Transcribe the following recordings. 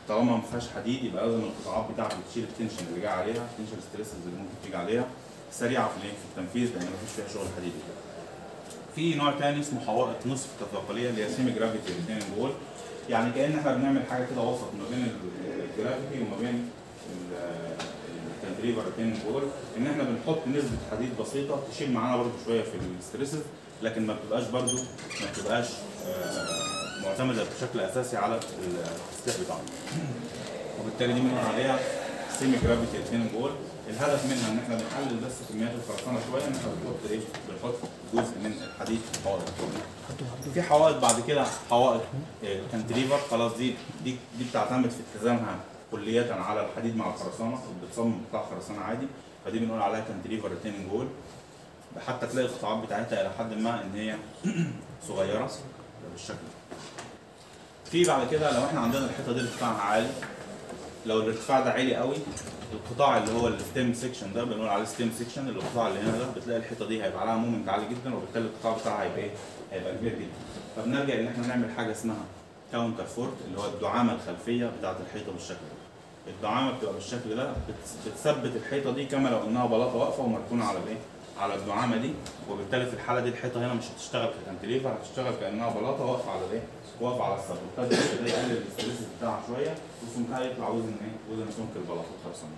طالما ما فيهاش حديد يبقى لازم القطاعات بتاعته تشيل التنشن اللي جاي عليها التنشن ستريسز اللي ممكن تيجي عليها سريعه في الايه في التنفيذ لان ما فيش فيها شغل حديدي في نوع تاني اسمه حوائط نصف تثاقليه اللي هي سيمي جرافيتي الاثنين جول يعني كان احنا بنعمل حاجه كده وسط ما بين الجرافيتي وما بين الكانتريفر الاثنين جول ان احنا بنحط نسبه حديد بسيطه تشيل معانا برضو شويه في الستريسز لكن ما بتبقاش برضو ما بتبقاش آه، معتمده بشكل اساسي على التسليح بتاعنا وبالتالي دي بنقول عليها سيمي جرافيتي الاثنين جول الهدف منها ان احنا بنقلل بس كميات الخرسانه شويه ان احنا بنحط ايه بنحط جزء من الحديد في الحوائط في حوائط بعد كده حوائط آه، كانتريفر خلاص دي دي دي بتعتمد في اتزانها كلية على الحديد مع الخرسانة بتصمم قطع خرسانة عادي فدي بنقول عليها كانتريفر ريتيننج وول حتى تلاقي القطاعات بتاعتها إلى حد ما إن هي صغيرة بالشكل ده. في بعد كده لو احنا عندنا الحيطة دي ارتفاعها عالي لو الارتفاع ده عالي قوي القطاع اللي هو الستيم سيكشن ده بنقول عليه ستيم سيكشن القطاع اللي هنا ده بتلاقي الحيطه دي هيبقى عليها مومنت عالي جدا وبالتالي القطاع بتاعها هيبقى ايه؟ هيبقى كبير جدا فبنلجا ان احنا نعمل حاجه اسمها كاونتر فورت اللي هو الدعامه الخلفيه بتاعه الحيطه بالشكل ده الدعامه بتبقى بالشكل ده بت- بتثبت الحيطه دي كما لو انها بلاطه واقفه ومركونه على الايه؟ على الدعامه دي وبالتالي في الحاله دي الحيطه هنا مش هتشتغل ككانتليفر هتشتغل كانها بلاطه واقفه على الايه؟ واقفه على السطح وبالتالي ده يقلل الاستريس بتاعها شويه وسمكها يطلع وزن ايه؟ وزن سمك البلاطه الخرسانه.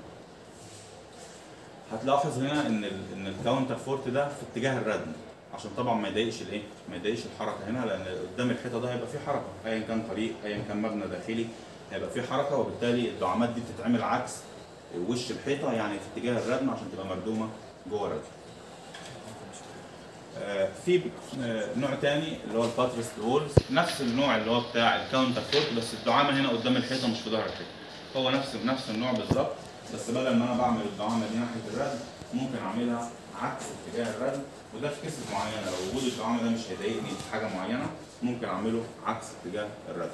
هتلاحظ هنا ان ال ان الكاونتر فورت ده في اتجاه الردم عشان طبعا ما يضايقش الايه؟ ما يضايقش الحركه هنا لان قدام الحيطه ده هيبقى فيه حركه ايا كان طريق ايا كان مبنى داخلي هيبقى فيه حركه وبالتالي الدعامات دي بتتعمل عكس وش الحيطه يعني في اتجاه الردم عشان تبقى مردومه جوه الردم. آه، في آه، نوع تاني اللي هو الباترست وولز نفس النوع اللي هو بتاع الكاونتر فورت بس الدعامه هنا قدام الحيطه مش في ظهر الحيطه هو نفس نفس النوع بالظبط بس بدل ما انا بعمل الدعامه دي ناحيه الردم ممكن اعملها عكس اتجاه الردم وده في كيسز معينه لو وجود الدعامه ده مش هيضايقني في حاجه معينه ممكن اعمله عكس اتجاه الردم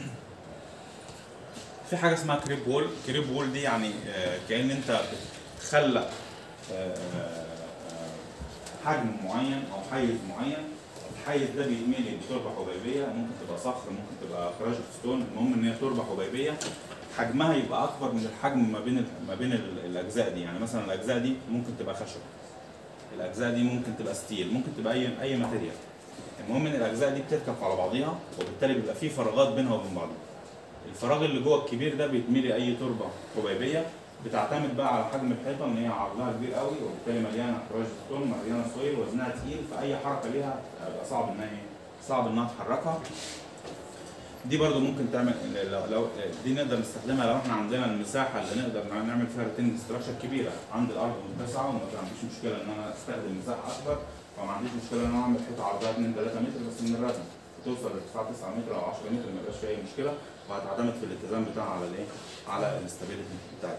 في حاجه اسمها كريب وول كريب وول دي يعني آه، كان انت بتخلق آه، آه، حجم معين او حيز معين الحيز ده بيتملي بتربه حبيبيه ممكن تبقى صخر ممكن تبقى كراش ستون المهم ان هي تربه حبيبيه حجمها يبقى اكبر من الحجم ما بين ال- ما بين ال- الاجزاء دي يعني مثلا الاجزاء دي ممكن تبقى خشب الاجزاء دي ممكن تبقى ستيل ممكن تبقى اي اي ماتيريال المهم ان الاجزاء دي بتركب على بعضيها وبالتالي بيبقى في فراغات بينها وبين بعضها الفراغ اللي جوه الكبير ده بيتملي اي تربه حبيبيه بتعتمد بقى على حجم الحيطه ان هي عرضها كبير قوي وبالتالي مليانه كراش ستون مليانه سويل وزنها تقيل فاي حركه ليها هيبقى صعب انها ايه؟ صعب انها تحركها دي برضو ممكن تعمل لو, لو دي نقدر نستخدمها لو احنا عندنا المساحه اللي نقدر نعمل فيها ريتنج ستراكشر كبيره عند الارض متسعه وما عنديش مشكله ان انا استخدم مساحه اكبر فما عنديش مشكله ان انا اعمل حيطه عرضها 2 3 متر بس من الردم توصل لارتفاع 9 متر او 10 متر ما يبقاش فيها اي مشكله وهتعتمد في الاتزان بتاعها على الايه؟ على الاستابيليتي بتاعت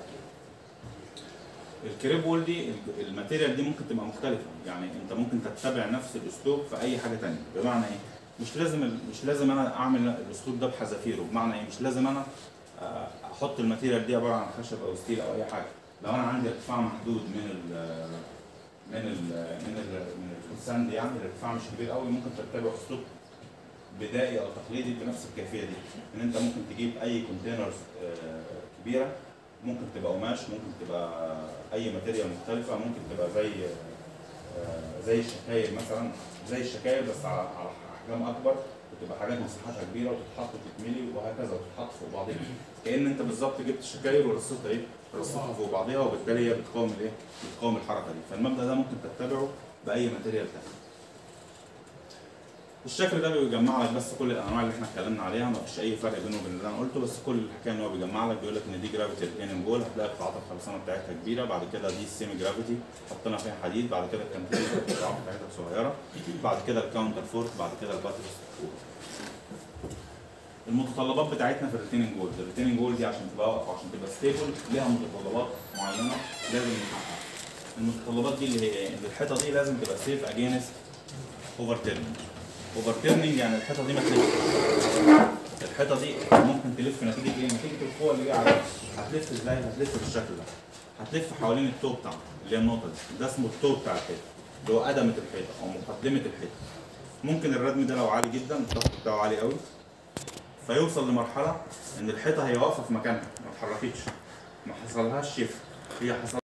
الكريب وول دي ال- الماتيريال دي ممكن تبقى مختلفه يعني انت ممكن تتبع نفس الاسلوب في اي حاجه تانية بمعنى ايه؟ مش لازم ال- مش لازم انا اعمل الاسلوب ده بحذافيره بمعنى ايه؟ مش لازم انا آه، احط الماتيريال دي عباره عن خشب او ستيل او اي حاجه لو انا عندي ارتفاع محدود من ال من ال من ال من الساند يعني الارتفاع مش كبير قوي ممكن تتبع اسلوب بدائي او تقليدي بنفس الكيفيه دي ان انت ممكن تجيب اي كونتينرز كبيره ممكن تبقى قماش ممكن تبقى اي ماتيريال مختلفه ممكن تبقى زي آه، زي الشكاير مثلا زي الشكاير بس على على احجام اكبر وتبقى حاجات مساحتها كبيره وتتحط وتتملي وهكذا وتتحط فوق بعضها كان انت بالظبط جبت الشكاير ورصيتها ايه رصيتها فوق بعضها وبالتالي هي بتقاوم الايه بتقاوم الحركه دي فالمبدا ده ممكن تتبعه باي ماتيريال تاني الشكل ده بيجمع لك بس كل الانواع اللي احنا اتكلمنا عليها ما فيش اي فرق بينه وبين اللي انا قلته بس كل الحكايه ان هو بيجمع لك بيقول لك ان دي جرافيتي ريتيننج وول هتلاقي قطاعات الخرسانه بتاعتها كبيره بعد كده دي السيمي جرافيتي حطينا فيها حديد بعد كده الكانتليفر القطاعات بتاعتها صغيره بعد كده الكاونتر فورت بعد كده الباترس المتطلبات بتاعتنا في الريتيننج وول الريتيننج وول دي عشان تبقى واقفه عشان تبقى ستيبل ليها متطلبات معينه لازم نحققها المتطلبات دي اللي هي ايه؟ ان الحيطه دي لازم تبقى سيف اجينست اوفر تيرنينج اوفر تيرنينج يعني الحيطه دي ما تلفش الحيطه دي ممكن تلف نتيجه ايه؟ نتيجه القوه اللي جايه عليها هتلف ازاي؟ هتلف بالشكل ده هتلف حوالين التوب بتاعها اللي هي النقطه دي ده اسمه التوب بتاع الحيطه اللي هو قدمه الحيطه او مقدمه الحيطه ممكن الردم ده لو عالي جدا الضغط بتاعه عالي قوي فيوصل لمرحله ان الحيطه هي واقفه في مكانها ما اتحركتش ما حصلهاش شيفت هي حصل